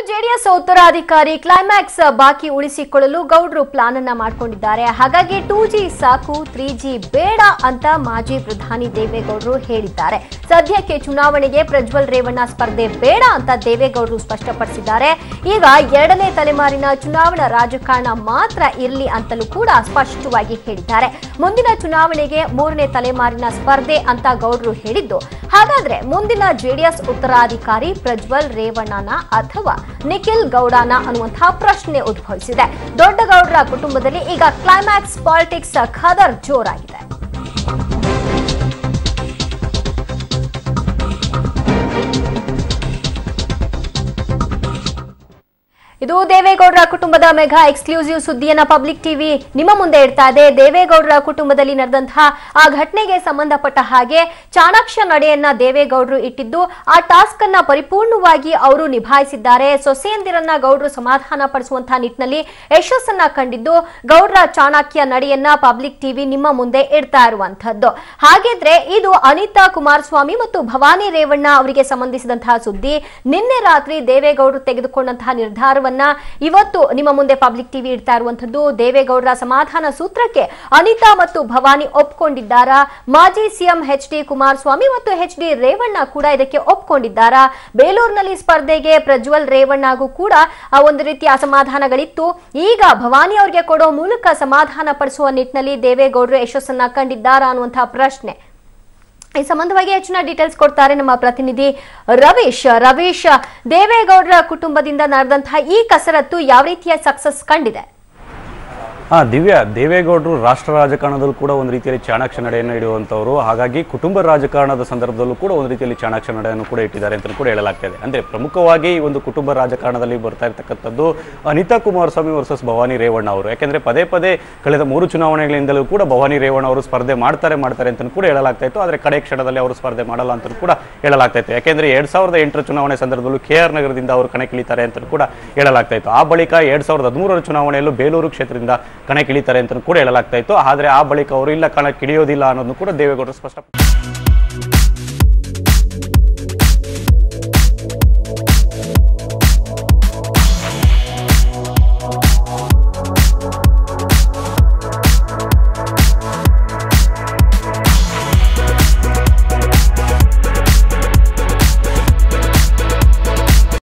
JDS ಉತ್ತರಾಧಿಕಾರಿ climax ಬಾಕಿ ಉಳಿಸಿಕೊಳ್ಳಲು ಗೌಡ್ರು ಪ್ಲಾನ್ ಅನ್ನ ಮಾಡಿಕೊಂಡಿದ್ದಾರೆ ಹಾಗಾಗಿ ಟೂ ಜಿ ಸಾಕು ತ್ರೀ ಜಿ ಬೇಡ ಅಂತ ಮಾಜಿ ಪ್ರಧಾನಿ ದೇವೇಗೌಡರು ಹೇಳಿದ್ದಾರೆ ಸದ್ಯಕ್ಕೆ ಚುನಾವಣೆಗೆ ಪ್ರಜ್ವಲ್ ರೇವಣ್ಣ ಸ್ಪರ್ಧೆ ಬೇಡ ಅಂತ ದೇವೇಗೌಡರು ಸ್ಪಷ್ಟಪಡಿಸಿದ್ದಾರೆ ಈಗ ಎರಡನೇ ತಲೆಮಾರಿನ ಚುನಾವಣಾ ರಾಜಕಾರಣ ಮಾತ್ರ ಇರಲಿ ಅಂತಲೂ ಕೂಡ ಸ್ಪಷ್ಟವಾಗಿ ಹೇಳಿದ್ದಾರೆ ಮುಂದಿನ ಚುನಾವಣೆಗೆ ಮೂರನೇ ತಲೆಮಾರಿನ ಸ್ಪರ್ಧೆ ಅಂತ ಗೌಡ್ರು ಹೇಳಿದ್ದು ಹಾಗಾದ್ರೆ ಮುಂದಿನ ಜೆಡಿಎಸ್ ಉತ್ತರಾಧಿಕಾರಿ ಪ್ರಜ್ವಲ್ ರೇವಣ್ಣನ ಅಥವಾ ನಿಖಿಲ್ ಗೌಡನ ಅನ್ನುವಂತಹ ಪ್ರಶ್ನೆ ಉದ್ಭವಿಸಿದೆ ದೊಡ್ಡ ಗೌಡರ ಕುಟುಂಬದಲ್ಲಿ ಈಗ ಕ್ಲೈಮ್ಯಾಕ್ಸ್ ಪಾಲಿಟಿಕ್ಸ್ ಖದರ್ ಜೋರಾಗಿದೆ ಇದು ದೇವೇಗೌಡರ ಕುಟುಂಬದ ಮೆಗಾ ಎಕ್ಸ್ಕ್ಲೂಸಿವ್ ಸುದ್ದಿಯನ್ನ ಪಬ್ಲಿಕ್ ಟಿವಿ ನಿಮ್ಮ ಮುಂದೆ ಇಡ್ತಾ ಇದೆ ದೇವೇಗೌಡರ ಕುಟುಂಬದಲ್ಲಿ ನಡೆದಂತಹ ಆ ಘಟನೆಗೆ ಸಂಬಂಧಪಟ್ಟ ಹಾಗೆ ಚಾಣಾಕ್ಷ ನಡೆಯನ್ನ ದೇವೇಗೌಡರು ಇಟ್ಟಿದ್ದು ಆ ಟಾಸ್ಕ್ ಅನ್ನ ಪರಿಪೂರ್ಣವಾಗಿ ಅವರು ನಿಭಾಯಿಸಿದ್ದಾರೆ ಸೊಸೆಯಂದಿರನ್ನ ಗೌಡರು ಸಮಾಧಾನ ಪಡಿಸುವಂತಹ ನಿಟ್ಟಿನಲ್ಲಿ ಯಶಸ್ಸನ್ನ ಕಂಡಿದ್ದು ಗೌಡರ ಚಾಣಾಕ್ಯ ನಡೆಯನ್ನ ಪಬ್ಲಿಕ್ ಟಿವಿ ನಿಮ್ಮ ಮುಂದೆ ಇಡ್ತಾ ಇರುವಂತಹದ್ದು ಹಾಗಿದ್ರೆ ಇದು ಅನಿತಾ ಕುಮಾರಸ್ವಾಮಿ ಮತ್ತು ಭವಾನಿ ರೇವಣ್ಣ ಅವರಿಗೆ ಸಂಬಂಧಿಸಿದಂತಹ ಸುದ್ದಿ ನಿನ್ನೆ ರಾತ್ರಿ ದೇವೇಗೌಡರು ತೆಗೆದುಕೊಂಡಂತಹ ನಿರ್ಧಾರವನ್ನ ಇವತ್ತು ನಿಮ್ಮ ಮುಂದೆ ಪಬ್ಲಿಕ್ ಟಿವಿ ಇಡ್ತಾ ಇರುವಂತದ್ದು ದೇವೇಗೌಡರ ಸಮಾಧಾನ ಸೂತ್ರಕ್ಕೆ ಅನಿತಾ ಮತ್ತು ಭವಾನಿ ಒಪ್ಕೊಂಡಿದ್ದಾರಾ ಮಾಜಿ ಸಿಎಂ ಎಚ್ ಡಿ ಕುಮಾರಸ್ವಾಮಿ ಮತ್ತು ಎಚ್ ಡಿ ರೇವಣ್ಣ ಕೂಡ ಇದಕ್ಕೆ ಒಪ್ಕೊಂಡಿದ್ದಾರಾ ಬೇಲೂರಿನಲ್ಲಿ ಸ್ಪರ್ಧೆಗೆ ಪ್ರಜ್ವಲ್ ರೇವಣ್ಣಗೂ ಕೂಡ ಆ ಒಂದು ರೀತಿಯ ಅಸಮಾಧಾನಗಳಿತ್ತು ಈಗ ಭವಾನಿ ಅವರಿಗೆ ಕೊಡೋ ಮೂಲಕ ಸಮಾಧಾನ ಪಡಿಸುವ ನಿಟ್ಟಿನಲ್ಲಿ ದೇವೇಗೌಡರು ಯಶಸ್ಸನ್ನ ಕಂಡಿದ್ದಾರಾ ಅನ್ನುವಂತಹ ಪ್ರಶ್ನೆ ಈ ಸಂಬಂಧವಾಗಿ ಹೆಚ್ಚಿನ ಡೀಟೇಲ್ಸ್ ಕೊಡ್ತಾರೆ ನಮ್ಮ ಪ್ರತಿನಿಧಿ ರವೀಶ್ ರವೀಶ್ ದೇವೇಗೌಡರ ಕುಟುಂಬದಿಂದ ನಡೆದಂತಹ ಈ ಕಸರತ್ತು ಯಾವ ರೀತಿಯ ಸಕ್ಸಸ್ ಕಂಡಿದೆ ಹಾ ದಿವ್ಯಾ ದೇವೇಗೌಡರು ರಾಷ್ಟ್ರ ರಾಜಕಾರಣದಲ್ಲೂ ಕೂಡ ಒಂದು ರೀತಿಯಲ್ಲಿ ಚಾಣಾಕ್ಷ ನಡೆಯನ್ನು ಇಡುವಂಥವ್ರು ಹಾಗಾಗಿ ಕುಟುಂಬ ರಾಜಕಾರಣದ ಸಂದರ್ಭದಲ್ಲೂ ಕೂಡ ಒಂದು ರೀತಿಯಲ್ಲಿ ಚಾಣಾಕ್ಷ ನಡೆಯನ್ನು ಕೂಡ ಇಟ್ಟಿದ್ದಾರೆ ಅಂತ ಕೂಡ ಹೇಳಲಾಗ್ತಾ ಇದೆ ಅಂದ್ರೆ ಪ್ರಮುಖವಾಗಿ ಈ ಒಂದು ಕುಟುಂಬ ರಾಜಕಾರಣದಲ್ಲಿ ಬರ್ತಾ ಇರ್ತಕ್ಕಂಥದ್ದು ಅನಿತಾ ಕುಮಾರಸ್ವಾಮಿ ವರ್ಸಸ್ ಭವಾನಿ ರೇವಣ್ಣ ಅವರು ಯಾಕೆಂದ್ರೆ ಪದೇ ಪದೇ ಕಳೆದ ಮೂರು ಚುನಾವಣೆಗಳಿಂದಲೂ ಕೂಡ ಭವಾನಿ ರೇವಣ್ಣ ಅವರು ಸ್ಪರ್ಧೆ ಮಾಡ್ತಾರೆ ಮಾಡ್ತಾರೆ ಅಂತ ಕೂಡ ಹೇಳಲಾಗ್ತಾ ಇತ್ತು ಆದರೆ ಕಡೆ ಕ್ಷಣದಲ್ಲಿ ಅವರು ಸ್ಪರ್ಧೆ ಮಾಡಲ್ಲ ಅಂತ ಕೂಡ ಹೇಳಲಾಗ್ತಾ ಇತ್ತು ಯಾಕೆಂದ್ರೆ ಎರಡ್ ಸಾವಿರದ ಎಂಟರ ಚುನಾವಣೆ ಸಂದರ್ಭದಲ್ಲೂ ಕೆ ಆರ್ ನಗರದಿಂದ ಅವರು ಕಣಕ್ಕಿಳಿತಾರೆ ಅಂತ ಕೂಡ ಹೇಳಲಾಗ್ತಾ ಇತ್ತು ಆ ಬಳಿಕ ಎರಡ್ ಸಾವಿರದ ಹದಿಮೂರರ ಚುನಾವಣೆಯಲ್ಲೂ ಬೇಲೂರು ಕ್ಷೇತ್ರದಿಂದ ಕಣಕ್ಕಿಳಿತಾರೆ ಅಂತ ಕೂಡ ಹೇಳಲಾಗ್ತಾ ಇತ್ತು ಆದರೆ ಆ ಬಳಿಕ ಅವರು ಇಲ್ಲ ಕಣಕ್ಕಿಳಿಯೋದಿಲ್ಲ ಅನ್ನೋದನ್ನು ಕೂಡ ದೇವೇಗೌಡರು ಸ್ಪಷ್ಟ